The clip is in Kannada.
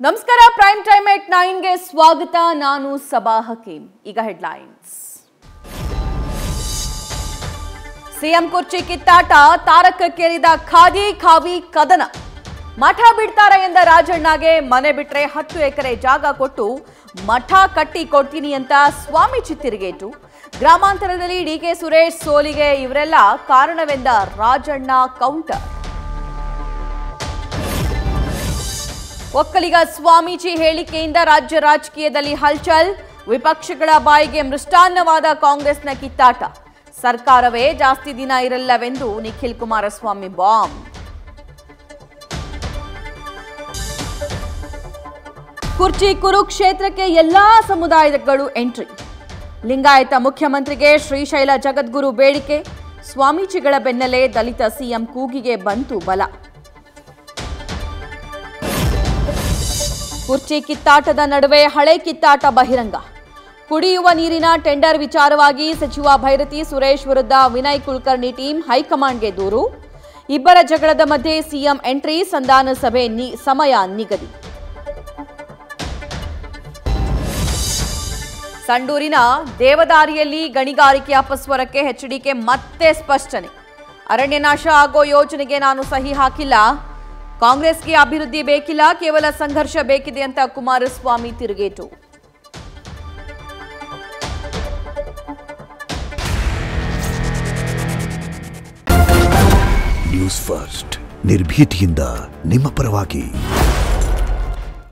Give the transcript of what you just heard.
ನಮಸ್ಕಾರ ಪ್ರೈಮ್ ಟೈಮ್ ಏಟ್ ನೈನ್ಗೆ ಸ್ವಾಗತ ನಾನು ಸಬಾ ಹಕೀಂ ಈಗ ಹೆಡ್ಲೈನ್ಸ್ ಸಿಎಂ ಕುರ್ಚಿ ಕಿತ್ತಾಟ ತಾರಕಕ್ಕೇರಿದ ಖಾದಿ ಖಾವಿ ಕದನ ಮಠ ಬಿಡ್ತಾರ ಎಂದ ರಾಜಣ್ಣಗೆ ಮನೆ ಬಿಟ್ರೆ ಹತ್ತು ಎಕರೆ ಜಾಗ ಕೊಟ್ಟು ಮಠ ಕಟ್ಟಿ ಕೊಡ್ತೀನಿ ಅಂತ ಸ್ವಾಮೀಜಿ ತಿರುಗೇಟು ಗ್ರಾಮಾಂತರದಲ್ಲಿ ಡಿಕೆ ಸುರೇಶ್ ಸೋಲಿಗೆ ಇವರೆಲ್ಲ ಕಾರಣವೆಂದ ರಾಜಣ್ಣ ಕೌಂಟರ್ ಒಕ್ಕಲಿಗ ಸ್ವಾಮೀಜಿ ಹೇಳಿಕೆಯಿಂದ ರಾಜ್ಯ ರಾಜಕೀಯದಲ್ಲಿ ಹಲ್ಚಲ್ ವಿಪಕ್ಷಗಳ ಬಾಯಿಗೆ ಮೃಷ್ಟಾನ್ನವಾದ ಕಾಂಗ್ರೆಸ್ನ ಕಿತ್ತಾಟ ಸರ್ಕಾರವೇ ಜಾಸ್ತಿ ದಿನ ಇರಲ್ಲವೆಂದು ನಿಖಿಲ್ ಕುಮಾರಸ್ವಾಮಿ ಬಾಂಬ್ ಕುರ್ಚಿ ಕುರುಕ್ಷೇತ್ರಕ್ಕೆ ಎಲ್ಲಾ ಸಮುದಾಯಗಳು ಎಂಟ್ರಿ ಲಿಂಗಾಯತ ಮುಖ್ಯಮಂತ್ರಿಗೆ ಶ್ರೀಶೈಲ ಜಗದ್ಗುರು ಬೇಡಿಕೆ ಸ್ವಾಮೀಜಿಗಳ ಬೆನ್ನಲ್ಲೇ ದಲಿತ ಸಿಎಂ ಕೂಗಿಗೆ ಬಂತು ಬಲ ಕುರ್ಚಿ ಕಿತ್ತಾಟದ ನಡುವೆ ಹಳೆ ಕಿತ್ತಾಟ ಬಹಿರಂಗ ಕುಡಿಯುವ ನೀರಿನ ಟೆಂಡರ್ ವಿಚಾರವಾಗಿ ಸಚಿವ ಭೈರತಿ ಸುರೇಶ್ ವಿರುದ್ಧ ವಿನಯ್ ಕುಲಕರ್ಣಿ ಟೀಮ್ ಹೈಕಮಾಂಡ್ಗೆ ದೂರು ಇಬ್ಬರ ಜಗಳದ ಮಧ್ಯೆ ಸಿಎಂ ಎಂಟ್ರಿ ಸಂಧಾನ ಸಭೆ ನಿ- ಸಮಯ ನಿಗದಿ ಸಂಡೂರಿನ ದೇವದಾರಿಯಲ್ಲಿ ಗಣಿಗಾರಿಕೆ ಅಪಸ್ವರಕ್ಕೆ ಎಚ್ಡಿಕೆ ಮತ್ತೆ ಸ್ಪಷ್ಟನೆ ಅರಣ್ಯನಾಶ ಆಗೋ ಯೋಜನೆಗೆ ನಾನು ಸಹಿ ಹಾಕಿಲ್ಲ ಕಾಂಗ್ರೆಸ್ಗೆ ಅಭಿವೃದ್ಧಿ ಬೇಕಿಲ್ಲ ಕೇವಲ ಸಂಘರ್ಷ ಬೇಕಿದೆ ಅಂತ ಕುಮಾರಸ್ವಾಮಿ ತಿರುಗೇಟು ನ್ಯೂಸ್ ಫಸ್ಟ್ ನಿರ್ಭೀತಿಯಿಂದ ನಿಮ್ಮ ಪರವಾಗಿ